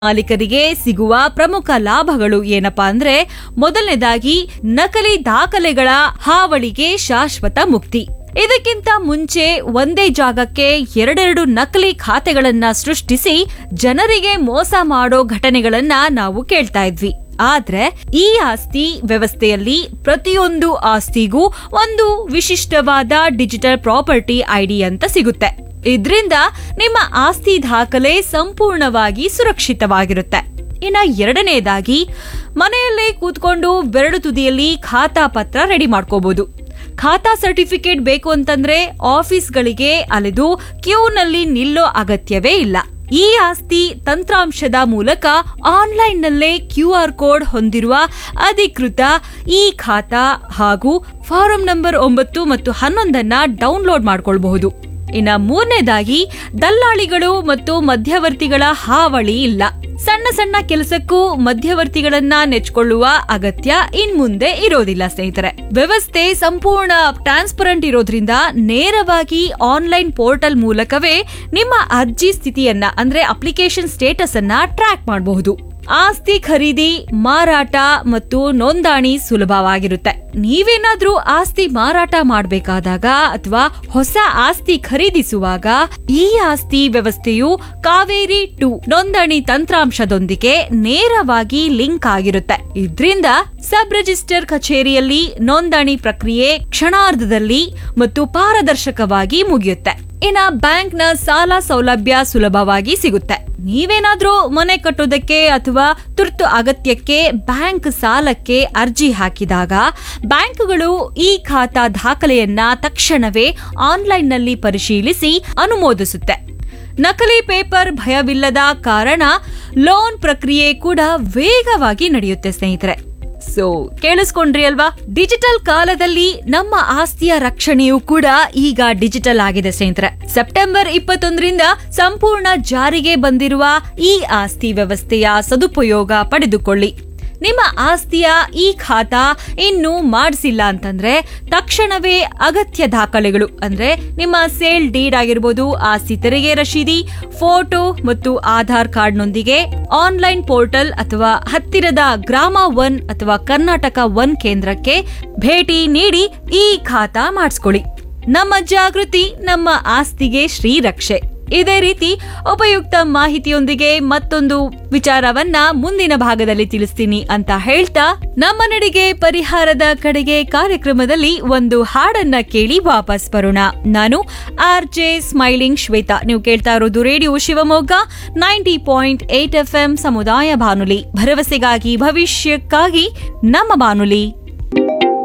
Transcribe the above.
ಮಾಲೀಕರಿಗೆ ಸಿಗುವ ಪ್ರಮುಖ ಲಾಭಗಳು ಏನಪ್ಪಾ ಅಂದ್ರೆ ಮೊದಲನೇದಾಗಿ ನಕಲಿ ದಾಖಲೆಗಳ ಹಾವಳಿಗೆ ಶಾಶ್ವತ ಮುಕ್ತಿ ಇದಕ್ಕಿಂತ ಮುಂಚೆ ಒಂದೇ ಜಾಗಕ್ಕೆ ಎರಡೆರಡು ನಕಲಿ ಖಾತೆಗಳನ್ನ ಸೃಷ್ಟಿಸಿ ಜನರಿಗೆ ಮೋಸ ಮಾಡೋ ಘಟನೆಗಳನ್ನ ನಾವು ಕೇಳ್ತಾ ಇದ್ವಿ ಆದ್ರೆ ಈ ಆಸ್ತಿ ವ್ಯವಸ್ಥೆಯಲ್ಲಿ ಪ್ರತಿಯೊಂದು ಆಸ್ತಿಗೂ ಒಂದು ವಿಶಿಷ್ಟವಾದ ಡಿಜಿಟಲ್ ಪ್ರಾಪರ್ಟಿ ಐಡಿ ಅಂತ ಸಿಗುತ್ತೆ ಇದ್ರಿಂದ ನಿಮ್ಮ ಆಸ್ತಿ ದಾಖಲೆ ಸಂಪೂರ್ಣವಾಗಿ ಸುರಕ್ಷಿತವಾಗಿರುತ್ತೆ ಇನ್ನ ಎರಡನೇದಾಗಿ ಮನೆಯಲ್ಲೇ ಕೂತ್ಕೊಂಡು ಬೆರಳು ತುದಿಯಲ್ಲಿ ಖಾತಾ ಪತ್ರ ರೆಡಿ ಮಾಡ್ಕೋಬಹುದು ಖಾತಾ ಸರ್ಟಿಫಿಕೇಟ್ ಬೇಕು ಅಂತಂದ್ರೆ ಆಫೀಸ್ಗಳಿಗೆ ಅಲೆದು ಕ್ಯೂನಲ್ಲಿ ನಿಲ್ಲೋ ಅಗತ್ಯವೇ ಇಲ್ಲ ಈ ಆಸ್ತಿ ತಂತ್ರಾಂಶದ ಮೂಲಕ ಆನ್ಲೈನ್ನಲ್ಲೇ ಕ್ಯೂ ಆರ್ ಕೋಡ್ ಹೊಂದಿರುವ ಅಧಿಕೃತ ಈ ಖಾತಾ ಹಾಗೂ ಫಾರಂ ನಂಬರ್ ಒಂಬತ್ತು ಮತ್ತು ಹನ್ನೊಂದನ್ನ ಡೌನ್ಲೋಡ್ ಮಾಡ್ಕೊಳ್ಬಹುದು ಇನ್ನ ಮೂರನೇದಾಗಿ ದಲ್ಲಾಳಿಗಳು ಮತ್ತು ಮಧ್ಯವರ್ತಿಗಳ ಹಾವಳಿ ಇಲ್ಲ ಸಣ್ಣ ಸಣ್ಣ ಕೆಲಸಕ್ಕೂ ಮಧ್ಯವರ್ತಿಗಳನ್ನ ನೆಚ್ಕೊಳ್ಳುವ ಅಗತ್ಯ ಇನ್ ಮುಂದೆ ಇರೋದಿಲ್ಲ ಸ್ನೇಹಿತರೆ ವ್ಯವಸ್ಥೆ ಸಂಪೂರ್ಣ ಟ್ರಾನ್ಸ್ಪರೆಂಟ್ ಇರೋದ್ರಿಂದ ನೇರವಾಗಿ ಆನ್ಲೈನ್ ಪೋರ್ಟಲ್ ಮೂಲಕವೇ ನಿಮ್ಮ ಅರ್ಜಿ ಸ್ಥಿತಿಯನ್ನ ಅಂದ್ರೆ ಅಪ್ಲಿಕೇಶನ್ ಸ್ಟೇಟಸ್ ಅನ್ನ ಟ್ರ್ಯಾಕ್ ಮಾಡಬಹುದು ಆಸ್ತಿ ಖರೀದಿ ಮಾರಾಟ ಮತ್ತು ನೋಂದಣಿ ಸುಲಭವಾಗಿರುತ್ತೆ ನೀವೇನಾದ್ರೂ ಆಸ್ತಿ ಮಾರಾಟ ಮಾಡಬೇಕಾದಾಗ ಅಥವಾ ಹೊಸ ಆಸ್ತಿ ಖರೀದಿಸುವಾಗ ಈ ಆಸ್ತಿ ವ್ಯವಸ್ಥೆಯು ಕಾವೇರಿ ಟು ನೋಂದಣಿ ತಂತ್ರಾಂಶದೊಂದಿಗೆ ನೇರವಾಗಿ ಲಿಂಕ್ ಆಗಿರುತ್ತೆ ಇದ್ರಿಂದ ಸಬ್ ರಿಜಿಸ್ಟರ್ ಕಚೇರಿಯಲ್ಲಿ ನೋಂದಣಿ ಪ್ರಕ್ರಿಯೆ ಕ್ಷಣಾರ್ಧದಲ್ಲಿ ಮತ್ತು ಪಾರದರ್ಶಕವಾಗಿ ಮುಗಿಯುತ್ತೆ ಇನ್ನ ಬ್ಯಾಂಕ್ನ ಸಾಲ ಸೌಲಭ್ಯ ಸುಲಭವಾಗಿ ಸಿಗುತ್ತೆ ನೀವೇನಾದ್ರೂ ಮನೆ ಕಟ್ಟೋದಕ್ಕೆ ಅಥವಾ ತುರ್ತು ಅಗತ್ಯಕ್ಕೆ ಬ್ಯಾಂಕ್ ಸಾಲಕ್ಕೆ ಅರ್ಜಿ ಹಾಕಿದಾಗ ಬ್ಯಾಂಕ್ಗಳು ಈ ಖಾತಾ ದಾಖಲೆಯನ್ನ ತಕ್ಷಣವೇ ಆನ್ಲೈನ್ನಲ್ಲಿ ಪರಿಶೀಲಿಸಿ ಅನುಮೋದಿಸುತ್ತೆ ನಕಲಿ ಪೇಪರ್ ಭಯವಿಲ್ಲದ ಕಾರಣ ಲೋನ್ ಪ್ರಕ್ರಿಯೆ ಕೂಡ ವೇಗವಾಗಿ ನಡೆಯುತ್ತೆ ಸ್ನೇಹಿತರೆ ಸೊ ಕೇಳಿಸ್ಕೊಂಡ್ರಿ ಅಲ್ವಾ ಡಿಜಿಟಲ್ ಕಾಲದಲ್ಲಿ ನಮ್ಮ ಆಸ್ತಿಯ ರಕ್ಷಣೆಯೂ ಕೂಡ ಈಗ ಡಿಜಿಟಲ್ ಆಗಿದೆ ಸ್ನೇಹಿತರೆ ಸೆಪ್ಟೆಂಬರ್ ಇಪ್ಪತ್ತೊಂದರಿಂದ ಸಂಪೂರ್ಣ ಜಾರಿಗೆ ಬಂದಿರುವ ಈ ಆಸ್ತಿ ವ್ಯವಸ್ಥೆಯ ಸದುಪಯೋಗ ಪಡೆದುಕೊಳ್ಳಿ ನಿಮ್ಮ ಆಸ್ತಿಯ ಈ ಖಾತಾ ಇನ್ನೂ ಮಾಡಿಸಿಲ್ಲ ಅಂತಂದ್ರೆ ತಕ್ಷಣವೇ ಅಗತ್ಯ ದಾಖಲೆಗಳು ಅಂದ್ರೆ ನಿಮ್ಮ ಸೇಲ್ ಡೀಡ್ ಆಗಿರ್ಬೋದು ಆಸ್ತಿ ತೆರಿಗೆ ರಶೀದಿ ಫೋಟೋ ಮತ್ತು ಆಧಾರ್ ಕಾರ್ಡ್ನೊಂದಿಗೆ ಆನ್ಲೈನ್ ಪೋರ್ಟಲ್ ಅಥವಾ ಹತ್ತಿರದ ಗ್ರಾಮ ಒನ್ ಅಥವಾ ಕರ್ನಾಟಕ ಒನ್ ಕೇಂದ್ರಕ್ಕೆ ಭೇಟಿ ನೀಡಿ ಈ ಖಾತಾ ಮಾಡಿಸ್ಕೊಳ್ಳಿ ನಮ್ಮ ಜಾಗೃತಿ ನಮ್ಮ ಆಸ್ತಿಗೆ ಶ್ರೀರಕ್ಷೆ ಇದೇ ರೀತಿ ಉಪಯುಕ್ತ ಮಾಹಿತಿಯೊಂದಿಗೆ ಮತ್ತೊಂದು ವಿಚಾರವನ್ನ ಮುಂದಿನ ಭಾಗದಲ್ಲಿ ತಿಳಿಸ್ತೀನಿ ಅಂತ ಹೇಳ್ತಾ ನಮ್ಮ ನಡಿಗೆ ಪರಿಹಾರದ ಕಡೆಗೆ ಕಾರ್ಯಕ್ರಮದಲ್ಲಿ ಒಂದು ಹಾಡನ್ನ ಕೇಳಿ ವಾಪಸ್ ಬರೋಣ ನಾನು ಆರ್ ಜೆ ಸ್ಮೈಲಿಂಗ್ ಶ್ವೇತಾ ನೀವು ಕೇಳ್ತಾ ಇರೋದು radio Shivamogga ninety point eight F M ಸಮುದಾಯ ಬಾನುಲಿ ಭರವಸೆಗಾಗಿ ಭವಿಷ್ಯಕ್ಕಾಗಿ ನಮ್ಮ ಬಾನುಲಿ